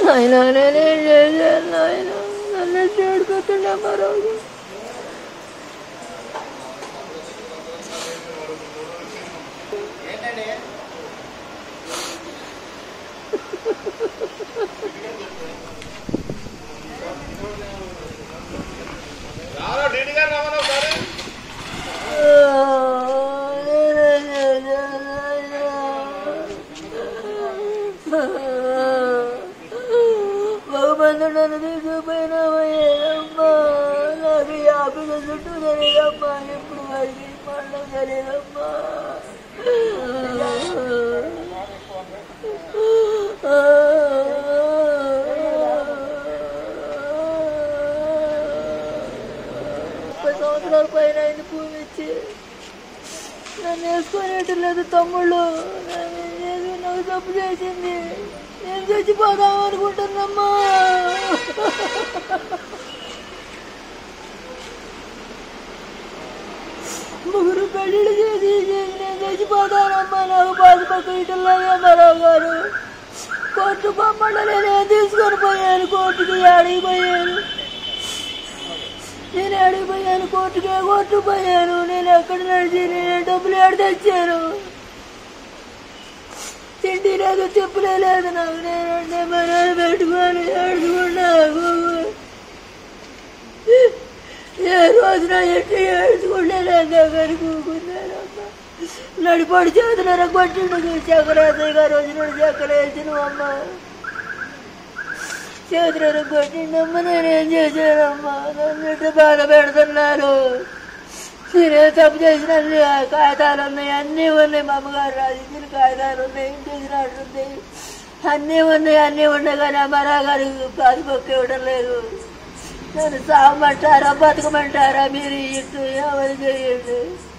నాయన నేనేం చేశాను నాయన నన్ను చేడుకుతుండే మరోజు భగవంతుడు నన్ను తీసుకుపోయినామయ్యమ్మా నాకు ఈ ఆఫీసు చుట్టూ తెలియదమ్మా ఎప్పుడు వారికి పడడం తెలియదమ్మా ముప్పై సంవత్సరాల పైన అయింది భూమి ఇచ్చి నన్ను వేసుకునేట్టు లేదు తమ్ముళ్ళు నన్ను ఏదో నాకు తప్పు చేసింది నేను చచ్చిపోదాం అనుకుంటున్నమ్మా ముగ్గురు పెళ్ళిళ్ళు చేసి చేసి నేను చచ్చిపోతానమ్మా నాకు బాధ పక్క ఇటల్లాగే మరో గారు కోర్టు బొమ్మలు నేను తీసుకొని పోయాను కోర్టుకి ఆడికి పోయాను నేను అడిగిపోయాను కోర్టుకే కోర్టు పోయాను నేను ఎక్కడ నడిచి నేను డబ్బులు ఏడు తెచ్చాను తిండి లేదు చెప్పులే లేదు నాకు నేను మన పెట్టుకొని ఏడుచుకున్నా ఏ రోజున ఎట్టి ఏడుచుకుంటే నేను దగ్గర కూకున్నానమ్మా నడిపడి చేతుల కొట్టిండు చక్రాతయ్య గారు రోజున చక్కెర వేసినవమ్మా చేతులను కొట్టిండమ్మా నేనేం చేశానమ్మా నన్ను ఇట్లా బాధ పెడుతున్నారు నేనే తప్పు చేసిన కాగితాలు ఉన్నాయి అన్నీ ఉన్నాయి మా అమ్మగారు రాసించిన కాగితాలు ఉన్నాయి ఇంటి రాడు ఉంది అన్నీ ఉన్నాయి అన్నీ ఉన్నాయి కానీ అమ్మారా గారు పాతిపొక్క ఇవ్వడం లేదు నన్ను సాగమంటారా బతకమంటారా మీరు ఇట్టు ఎవరు చేయండి